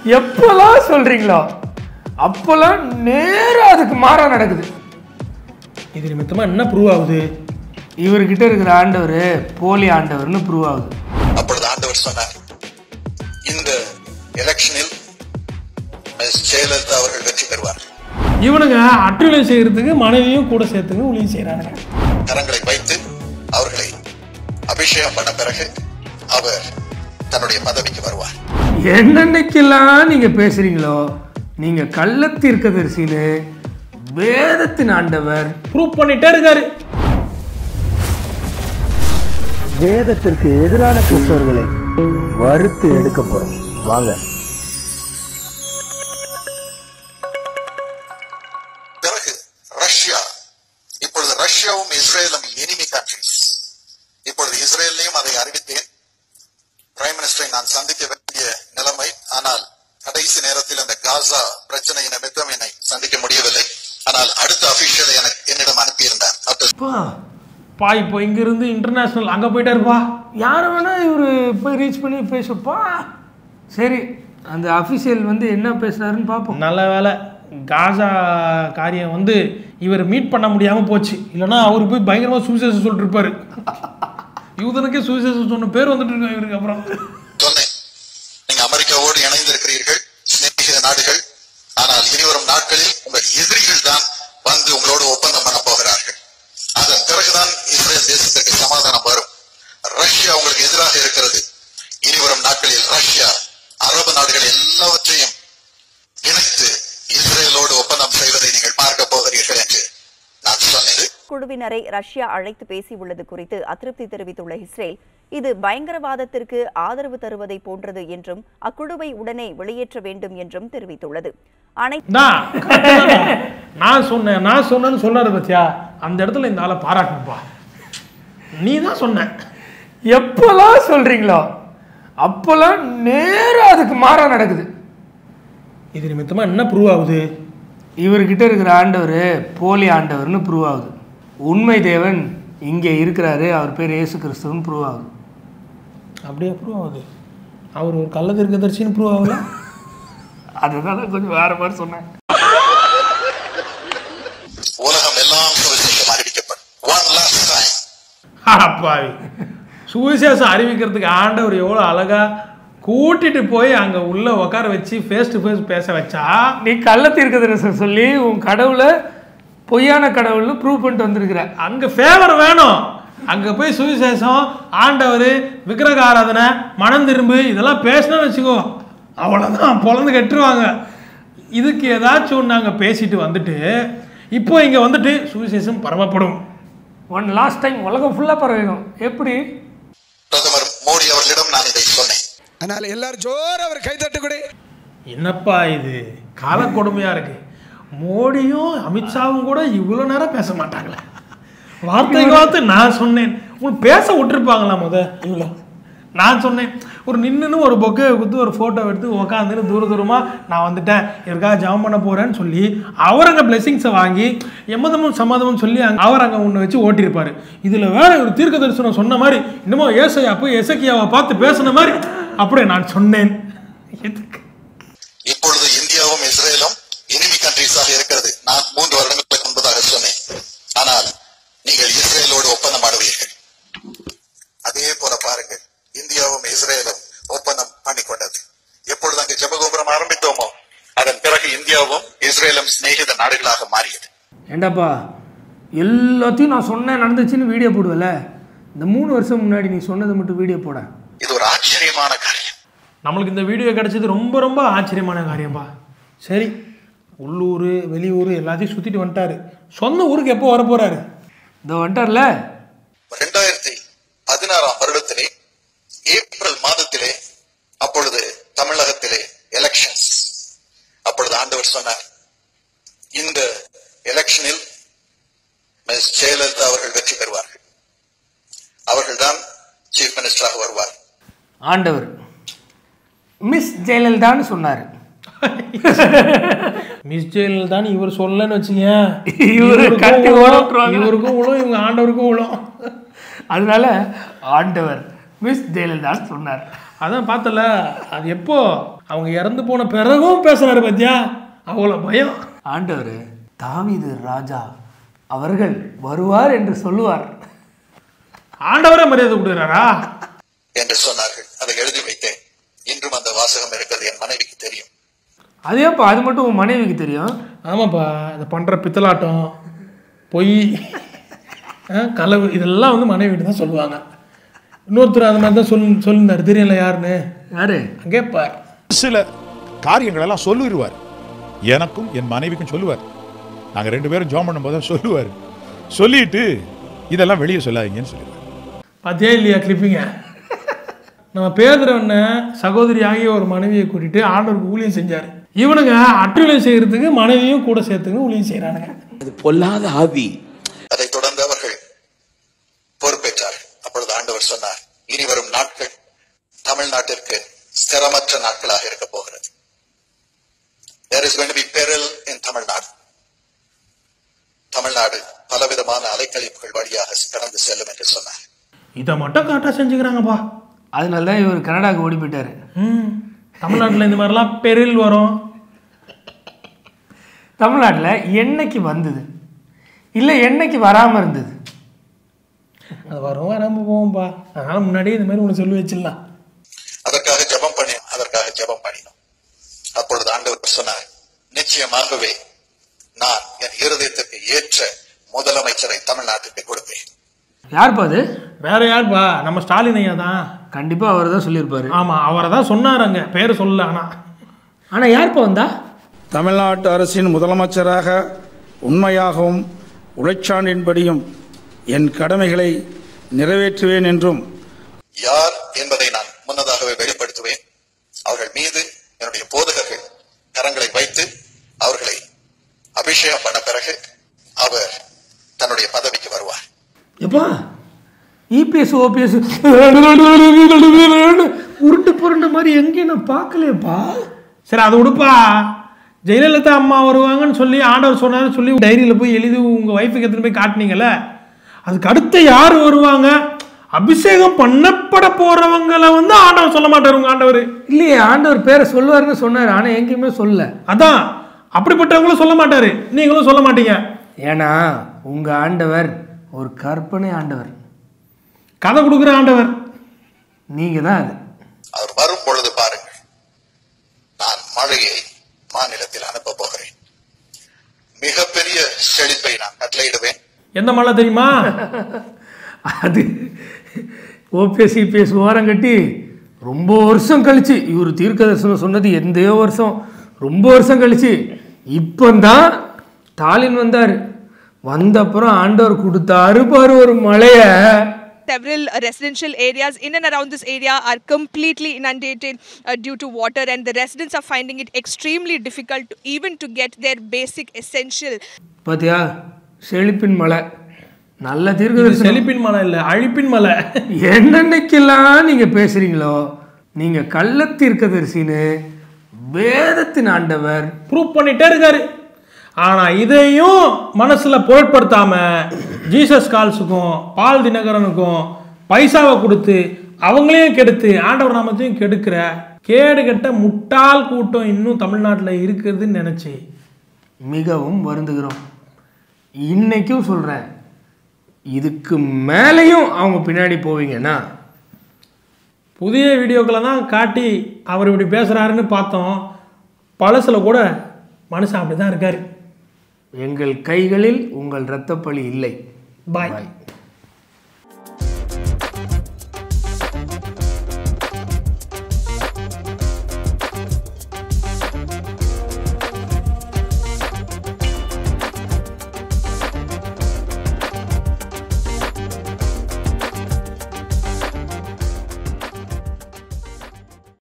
எப்போல்லாம் சொல்றீங்களோ அப்போல்லாம் நேரா அதுக்கு மாறா நடக்குது இது நிமித்தமாக என்ன ப்ரூவ் ஆகுது இவர்கிட்ட இருக்கிற ஆண்டவர் போலி ஆண்டவர்னு ப்ரூவ் ஆகுது அப்பொழுது ஆண்டவர் சொன்னார் இந்த எலெக்ஷனில் மிஸ் ஜெயலலிதா அவர்கள் வெற்றி பெறுவார் இவனுங்க அட்டுலை செய்கிறதுக்கு மனைவியும் கூட சேர்த்துங்க ஊழியம் செய்கிறானுங்க கரங்களை வைத்து அவர்களை அபிஷேகம் பண்ண பிறகு அவர் தன்னுடைய பதவிக்கு வருவார் என்னன்னைக்கெல்லாம் நீங்க பேசுறீங்களோ நீங்க கள்ள தீர்க்கதரிசின்னு வேதத்தின் ஆண்டவர் ப்ரூவ் பண்ணிட்டே இருக்காரு வேதத்திற்கு எதிரான கிறிஸ்தவர்களை வறுத்து எடுக்க போறோம் வாங்க பிறகு ரஷ்யா இப்பொழுது ரஷ்யாவும் இஸ்ரேலும் எனிமி கண்ட்ரிஸ் இப்பொழுது இஸ்ரேலையும் அதை அறிவித்தேன் பிரைம் மினிஸ்டரை நான் சந்திக்க வேண்டிய நிலைமை ஆனால் கடைசி நேரத்தில் அந்த காசா பிரச்சனை நிமித்தம் என்னை சந்திக்க முடியவில்லை ஆனால் அடுத்த அபிஷியலை எனக்கு என்னிடம் அனுப்பியிருந்தார் அப்ப அப்பா பா இப்போ இங்கிருந்து இன்டர்நேஷ்னல் அங்கே போயிட்டாருப்பா யாரை வேணா இவர் போய் ரீச் பண்ணி பேசப்பா சரி அந்த அஃபிஷியல் வந்து என்ன பேசுறாருன்னு பார்ப்போம் நல்ல வேலை காசா காரியம் வந்து இவர் மீட் பண்ண முடியாமல் போச்சு இல்லைன்னா அவர் போய் பயங்கரமாக சுவிசேஷம் சொல்லிட்டு இருப்பாரு யூதனுக்கே சுவிசேஷம் சொன்ன பேர் வந்துட்டு இருக்கு இவருக்கு அப்புறம் சொன்னேன் நீங்க அமெரிக்காவோடு இணைந்திருக்கிறீர்கள் சிநேகித நாடுகள் ஆனால் இனிவரும் நாட்களில் உங்கள் எதிரிகள் தான் வந்து உங்களோடு ஒப்பந்தம் பண்ண போகிறார்கள் அதன் பிறகுதான் இஸ்ரேல் தேசத்திற்கு சமாதானம் வரும் ரஷ்யா உங்களுக்கு எதிராக இருக்கிறது இனிவரும் நாட்களில் ரஷ்யா அரபு நாடுகள் எல்லாவற்றையும் இணைத்து இஸ்ரேலோடு ஒப்பந்தம் செய்வதை நீங்கள் பார்க்க போகிறீர்கள் என்று நான் சொன்னது குழுவினரை ரஷ்யா அழைத்து பேசியுள்ளது குறித்து அதிருப்தி தெரிவித்துள்ள இஸ்ரேல் இது பயங்கரவாதத்திற்கு ஆதரவு தருவதை போன்றது என்றும் அக்குழுவை உடனே வெளியேற்ற வேண்டும் என்றும் தெரிவித்துள்ளது அனைத்து நான் நான் சொன்னேன் நான் சொன்னேன்னு சொன்னாரு பத்தியா அந்த இடத்துல இந்த ஆளை பாராட்டணும்ப்பா நீ தான் சொன்ன எப்போல்லாம் சொல்றீங்களோ அப்போல்லாம் நேரா அதுக்கு மாறா நடக்குது இது நிமித்தமாக என்ன ப்ரூவ் ஆகுது இவர்கிட்ட இருக்கிற ஆண்டவர் போலி ஆண்டவர்னு ப்ரூவ் ஆகுது உண்மை தேவன் இங்கே இருக்கிறாரு அவர் பேர் இயேசு கிறிஸ்துவன்னு ப்ரூவ் ஆகுது அப்படியே ப்ரூவ் ஆகுது அவர் ஒரு கள்ள தீர்க்கதரிசின்னு ப்ரூவ் ஆகல அதுதான் கொஞ்சம் வேற மாதிரி சொன்னேன் உலகம் எல்லாம் சுவிசேஷம் அறிவிக்கப்படும் ஒன் லாஸ்ட் டைம் அப்பாவி சுவிசேஷம் அறிவிக்கிறதுக்கு ஆண்டவர் எவ்வளோ அழகா கூட்டிட்டு போய் அங்கே உள்ள உட்கார வச்சு ஃபேஸ் டு ஃபேஸ் பேச வச்சா நீ கள்ள தீர்க்கதரிசனம் சொல்லி உன் கடவுளை பொய்யான கடவுள்னு ப்ரூவ் பண்ணிட்டு வந்திருக்கிற அங்கே ஃபேவர் வேணும் அங்கே போய் சுவிசேஷம் ஆண்டவர் விக்கிரக ஆராதனை மனம் திரும்பு இதெல்லாம் பேசணும்னு வச்சுக்கோ அவ்வளோதான் பொழந்து கட்டுருவாங்க இதுக்கு ஏதாச்சும் ஒன்று நாங்கள் பேசிட்டு வந்துட்டு இப்போ இங்கே வந்துட்டு சுவிசேஷம் பரவப்படும் ஒன் லாஸ்ட் டைம் உலகம் ஃபுல்லாக பரவிடும் எப்படி பிரதமர் மோடி அவர்களிடம் நான் இதை சொன்னேன் அதனால எல்லாரும் ஜோர அவர் கைத்தட்டு கூட என்னப்பா இது காலக்கொடுமையாக இருக்கு மோடியும் அமித்ஷாவும் கூட இவ்வளோ நேரம் பேச மாட்டாங்களே வார்த்தைக்கு வார்த்தை நான் சொன்னேன் உங்களுக்கு பேச விட்டுருப்பாங்களா முத இவ்வளோ நான் சொன்னேன் ஒரு நின்றுன்னு ஒரு பொக்கை குத்து ஒரு ஃபோட்டோ எடுத்து உக்காந்துன்னு தூர தூரமாக நான் வந்துட்டேன் இவருக்காக ஜாம் பண்ண போகிறேன்னு சொல்லி அவர் அங்கே பிளெஸிங்ஸை வாங்கி எம்மதமும் சம்மதமும் சொல்லி அங்க- அவர் அங்கே ஒன்று வச்சு ஓட்டியிருப்பார் இதில் வேற ஒரு தீர்க்க தரிசனம் சொன்ன மாதிரி இன்னமும் ஏசையா போய் எசக்கியாவை பார்த்து பேசின மாதிரி அப்படியே நான் சொன்னேன் எதுக்கு இப்பொழுது இந்தியாவும் இஸ்ரேலும் எனிமி கண்ட்ரீஸாக இருக்கிறது நான் மூன்று வருடங்களுக்கு முன்பதாக சொன்னேன் ஆனால் நீங்கள் இஸ்ரேலோடு ஒப்பந்தம் ஆடுவீர்கள் அதே போல பாருங்கள் இந்தியாவும் இஸ்ரேலும் ஒப்பந்தம் பண்ணிக்கொண்டது எப்பொழுது அங்கு ஜெபகோபுரம் ஆரம்பித்தோமோ அதன் பிறகு இந்தியாவும் இஸ்ரேலும் சிநேகித நாடுகளாக மாறியது ஏண்டாப்பா எல்லாத்தையும் நான் சொன்னேன் நடந்துச்சுன்னு வீடியோ போடுவல இந்த மூணு வருஷம் முன்னாடி நீ சொன்னதை மட்டும் வீடியோ போட இது ஒரு ஆச்சரியமான காரியம் நம்மளுக்கு இந்த வீடியோ கிடைச்சது ரொம்ப ரொம்ப ஆச்சரியமான காரியம்பா சரி உள்ளூர் வெளியூர் எல்லாத்தையும் சுற்றிட்டு வந்துட்டாரு சொந்த ஊருக்கு எப்போ வர போகிறாரு இந்த வந்துட்டார்ல ரெண்டாயிரத்தி பதினாறாம் வருடத்திலே ஏப்ரல் மாதத்திலே அப்பொழுது தமிழகத்திலே எலெக்ஷன்ஸ் அப்பொழுது ஆண்டவர் சொன்னார் இந்த எலெக்ஷனில் மிஸ் ஜெயலலிதா அவர்கள் வெற்றி பெறுவார்கள் அவர்கள்தான் சீஃப் மினிஸ்டராக வருவார் ஆண்டவர் மிஸ் ஜெயலலிதான்னு சொன்னார் மிஸ் ஜெயலலிதான் இவர் சொல்லன்னு வச்சுங்க இவரு கட்டி ஓட விட்டுருவாங்க. இவருக்கும் உழும் இவங்க ஆண்டவருக்கும் உழும் அதனால ஆண்டவர் மிஸ் ஜெயலலிதான்னு சொன்னார் அதான் பார்த்தல அது எப்போ அவங்க இறந்து போன பிறகும் பேசுறாரு பத்தியா அவ்வளோ பயம் ஆண்டவர் தாவீது ராஜா அவர்கள் வருவார் என்று சொல்லுவார் ஆண்டவரே மரியாதை கொடுக்குறாரா என்று சொன்னார்கள் அதை எழுதி வைத்தேன் இன்றும் அந்த வாசகம் இருக்கிறது என் மனைவிக்கு தெரியும் அதேப்பா அது மட்டும் உன் மனைவிக்கு தெரியும் ஆமாப்பா இதை பண்ணுற பித்தலாட்டம் பொய் ஆ, களவு இதெல்லாம் வந்து மனைவிட்டு தான் சொல்லுவாங்க இன்னொருத்தர் அந்த மாதிரி தான் சொல் சொல்லியிருந்தாரு தெரியல யாருன்னு யாரு அங்கே பார் சில காரியங்கள் எல்லாம் சொல்லிடுவார் எனக்கும் என் மனைவிக்கும் சொல்லுவார் நாங்க ரெண்டு பேரும் ஜோம் பண்ணும்போது தான் சொல்லுவார் சொல்லிட்டு இதெல்லாம் வெளியே சொல்லாதீங்கன்னு சொல்லுவார் பார்த்தியா இல்லையா கிளிப்பிங்க நம்ம பேதுரவனை சகோதரி ஆகிய ஒரு மனைவியை கூட்டிட்டு ஆண்டவருக்கு ஊழியம் செஞ்சார் இவனுங்க அட்டுழியம் செய்யறதுக்கு மனைவியும் கூட சேர்த்துங்க ஊழியம் செய்கிறானுங்க அது பொல்லாத ஆவி அதைத் தொடர்ந்து அவர்கள் பொறுப்பேற்றார்கள் அப்பொழுது ஆண்டவர் சொன்னார் இனி வரும் நாட்கள் தமிழ்நாட்டிற்கு ஸ்திரமற்ற நாட்களாக இருக்க போகிறது there is going to be peril in Tamil Nadu Tamil Nadu பலவிதமான அலைக்கழிப்புகள் வழியாக கடந்து செல்லும் என்று சொன்னார் இதை மட்டும் கரெக்டாக செஞ்சுக்கிறாங்கப்பா அதனால தான் இவர் கனடாக்கு ஓடி போயிட்டாரு ம் தமிழ்நாட்டில் இந்த மாதிரிலாம் பெரில் வரும் தமிழ்நாட்டில் என்னைக்கு வந்தது இல்லை என்னைக்கு வராமல் இருந்தது அது வரும் வராமல் போகும்பா அதனால முன்னாடியே இந்த மாதிரி உனக்கு சொல்லி வச்சிடலாம் அதற்காக ஜெபம் பண்ணி அதற்காக ஜெபம் பண்ணினோம் அப்பொழுது ஆண்டவர் சொன்னார் நிச்சயமாகவே நான் என் இருதயத்திற்கு ஏற்ற முதலமைச்சரை தமிழ்நாட்டுக்கு கொடுப்பேன் யாருப்பா அது வேற யாருப்பா நம்ம ஸ்டாலின் ஐயா தான் கண்டிப்பாக அவர் தான் சொல்லியிருப்பாரு ஆமாம் அவரை தான் சொன்னார் அங்கே பேர் சொல்லல ஆனால் ஆனால் யாருப்பா வந்தா தமிழ்நாட்டு அரசின் முதலமைச்சராக உண்மையாகவும் உழைச்சான்றின்படியும் என் கடமைகளை நிறைவேற்றுவேன் என்றும் யார் என்பதை நான் முன்னதாகவே வெளிப்படுத்துவேன் அவர்கள் மீது என்னுடைய போதகர்கள் கரங்களை வைத்து அவர்களை அபிஷேகம் பண்ண பிறகு அவர் தன்னுடைய பதவிக்கு வருவார் எப்பா இபிஎஸ் ஓபிஎஸ் உருட்டு புருண்டு மாதிரி எங்கேயும் நான் பார்க்கலையப்பா சரி அதை விடுப்பா ஜெயலலிதா அம்மா வருவாங்கன்னு சொல்லி ஆண்டவர் சொன்னார்னு சொல்லி டைரியில் போய் எழுதி உங்கள் ஒய்ஃபுக்கு எடுத்துன்னு போய் காட்டினீங்கல்ல அதுக்கு அடுத்து யார் வருவாங்க அபிஷேகம் பண்ணப்பட போறவங்கள வந்து ஆண்டவர் சொல்ல மாட்டார் உங்க ஆண்டவர் இல்லையே ஆண்டவர் பேரை சொல்லுவாருன்னு சொன்னார் ஆனால் எங்கேயுமே சொல்லல அதான் அப்படிப்பட்டவங்களும் சொல்ல மாட்டாரு நீங்களும் சொல்ல மாட்டீங்க ஏன்னா உங்கள் ஆண்டவர் ஒரு கற்பனை ஆண்டவர் கதை கொடுக்குற ஆண்டவர் நீங்கள் தான் அது அவர் வரும் பொழுது பாருங்கள் நான் மழையை மாநிலத்தில் அனுப்ப போகிறேன் மிகப்பெரிய செழிப்பை நான் கட்டளையிடுவேன் எந்த மழை தெரியுமா அது ஓபிஎஸ் இபிஎஸ் ஓரம் கட்டி ரொம்ப வருஷம் கழிச்சு இவர் தீர்க்க தரிசனம் சொன்னது எந்தையோ வருஷம் ரொம்ப வருஷம் கழிச்சு இப்போந்தான் ஸ்டாலின் வந்தார் வந்த அப்புறம் ஆண்டவர் கொடுத்தாரு பாரு ஒரு மழையை Several uh, residential areas in and around this area are completely inundated uh, due to water, and the residents are finding it extremely difficult to, even to get their basic essential பாத்தியா செழிப்பின் மலை நல்ல தீர்க்க இது தரிசனம் செழிப்பின் மலை இல்லை அழிப்பின் மலை என்னன்னைக்கெல்லாம் நீங்க பேசுறீங்களோ நீங்க கள்ள தீர்க்கதரிசின்னு வேதத்தின் ஆண்டவர் ப்ரூவ் பண்ணிட்டே இருக்காரு ஆனா இதையும் மனசுல பொருட்படுத்தாம ஜீசஸ் கால்ஸுக்கும் பால் தினகரனுக்கும் பைசாவை கொடுத்து அவங்களையும் கெடுத்து ஆண்டவர் நாமத்தையும் கெடுக்கிற கேடு கெட்ட முட்டாள் கூட்டம் இன்னும் தமிழ்நாட்டில் இருக்குதுன்னு நினைச்சு மிகவும் வருந்துகிறோம் இன்னைக்கும் சொல்றேன் இதுக்கு மேலேயும் அவங்க பின்னாடி போவீங்கன்னா புதிய வீடியோக்களை தான் காட்டி அவர் இப்படி பேசுகிறாருன்னு பார்த்தோம் பழசுல கூட மனுஷன் அப்படி தான் இருக்காரு எங்கள் கைகளில் உங்கள் இரத்தப்பழி இல்லை பாய் பாய்